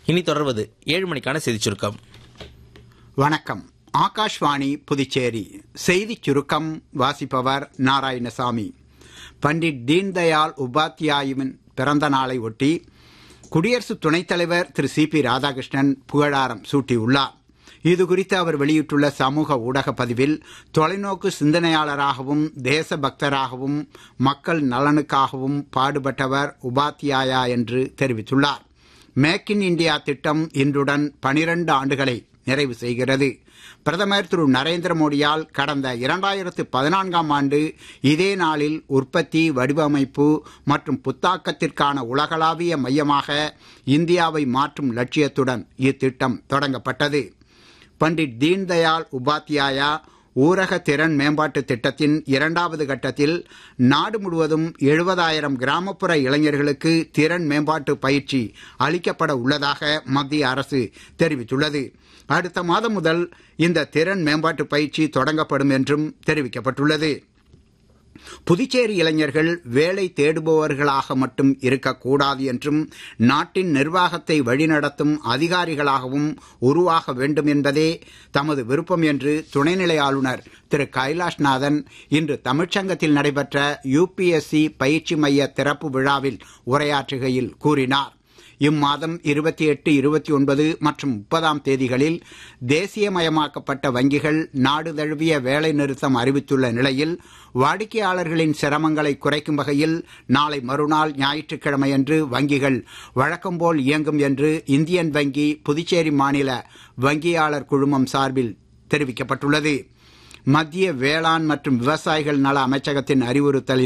இனி தொடர்வது ஏழு மணிக்கான செய்திச் சுருக்கம் வணக்கம் ஆகாஷ்வாணி புதுச்சேரி செய்திச் சுருக்கம் வாசிப்பவர் நாராயணசாமி பண்டிட் தீன்தயாள் உபாத்யாயுவின் பிறந்த நாளை ஒட்டி குடியரசு துணைத் தலைவர் திரு சி பி ராதாகிருஷ்ணன் புகழாரம் சூட்டியுள்ளார் இது குறித்து அவர் வெளியிட்டுள்ள சமூக ஊடக பதிவில் தொலைநோக்கு சிந்தனையாளராகவும் தேசபக்தராகவும் மக்கள் நலனுக்காகவும் பாடுபட்டவர் உபாத்யாயா என்று தெரிவித்துள்ளார் மேக் இன் இந்தியா திட்டம் இன்றுடன் பனிரண்டு ஆண்டுகளை நிறைவு செய்கிறது பிரதமர் திரு நரேந்திர மோடியால் கடந்த இரண்டாயிரத்து பதினான்காம் ஆண்டு இதே நாளில் உற்பத்தி வடிவமைப்பு மற்றும் புத்தாக்கத்திற்கான உலகளாவிய மையமாக இந்தியாவை மாற்றும் லட்சியத்துடன் இத்திட்டம் தொடங்கப்பட்டது பண்டிட் தீன்தயாள் உபாத்யாயா ஊரக திறன் மேம்பாட்டு திட்டத்தின் இரண்டாவது கட்டத்தில் நாடு முழுவதும் எழுபதாயிரம் கிராமப்புற இளைஞர்களுக்கு திறன் மேம்பாட்டு பயிற்சி அளிக்கப்பட உள்ளதாக மத்திய அரசு தெரிவித்துள்ளது அடுத்த மாதம் முதல் இந்த திறன் மேம்பாட்டு பயிற்சி தொடங்கப்படும் என்றும் தெரிவிக்கப்பட்டுள்ளது புதுச்சேரி இளைஞர்கள் வேலை தேடுபவர்களாக மட்டும் இருக்கக்கூடாது என்றும் நாட்டின் நிர்வாகத்தை வழிநடத்தும் அதிகாரிகளாகவும் உருவாக வேண்டும் என்பதே தமது விருப்பம் என்று துணைநிலை ஆளுநர் திரு கைலாஷ்நாதன் இன்று தமிழ்ச்சங்கத்தில் நடைபெற்ற யுபிஎஸ்சி பயிற்சி மைய திறப்பு விழாவில் உரையாற்றுகையில் கூறினார் இம்மாதம் இருபத்தி எட்டு இருபத்தி ஒன்பது மற்றும் முப்பதாம் தேதிகளில் தேசியமயமாக்கப்பட்ட வங்கிகள் நாடு தழுவிய வேலை நிறுத்தம் அறிவித்துள்ள நிலையில் வாடிக்கையாளர்களின் சிரமங்களை குறைக்கும் வகையில் நாளை மறுநாள் ஞாயிற்றுக்கிழமையன்று வங்கிகள் வழக்கம்போல் இயங்கும் என்று இந்தியன் வங்கி புதுச்சேரி மாநில வங்கியாளர் குழுமம் சார்பில் தெரிவிக்கப்பட்டுள்ளது மத்திய வேளாண் மற்றும் விவசாயிகள் நல அமைச்சகத்தின் அறிவுறுத்தலின்